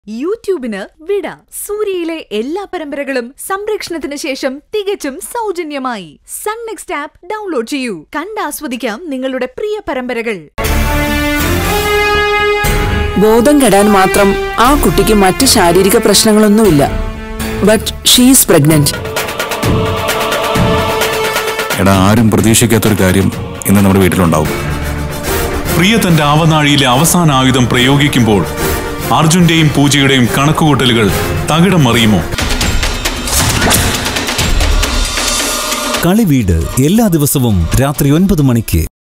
യൂട്യൂബിന് വിട സൂര്യയിലെ എല്ലാ പരമ്പരകളും സംരക്ഷണത്തിന് ശേഷം തികച്ചും സൗജന്യമായി സൺ നെക്സ്റ്റ് ആപ്പ് ഡൗൺലോഡ് ചെയ്യൂ കണ്ടാസ്വദിക്കാം നിങ്ങളുടെ പ്രിയ പരമ്പരകൾ ബോധം കെടാൻ മാത്രം ആ കുട്ടിക്ക് മറ്റ് ശാരീരിക പ്രശ്നങ്ങളൊന്നുമില്ല ബട്ട് ഷീസ് പ്രഗ്നന്റ് എടാ ആരും പ്രതീക്ഷിക്കാത്തൊരു കാര്യം ഇന്ന് നമ്മുടെ വീട്ടിലുണ്ടാവും പ്രിയ തന്റെ ആവനാഴിയിലെ അവസാന ആയുധം പ്രയോഗിക്കുമ്പോൾ അർജുന്റെയും പൂജയുടെയും കണക്കുകൂട്ടലുകൾ തകിടം മറിയുമോ കളിവീട് എല്ലാ ദിവസവും രാത്രി ഒൻപത് മണിക്ക്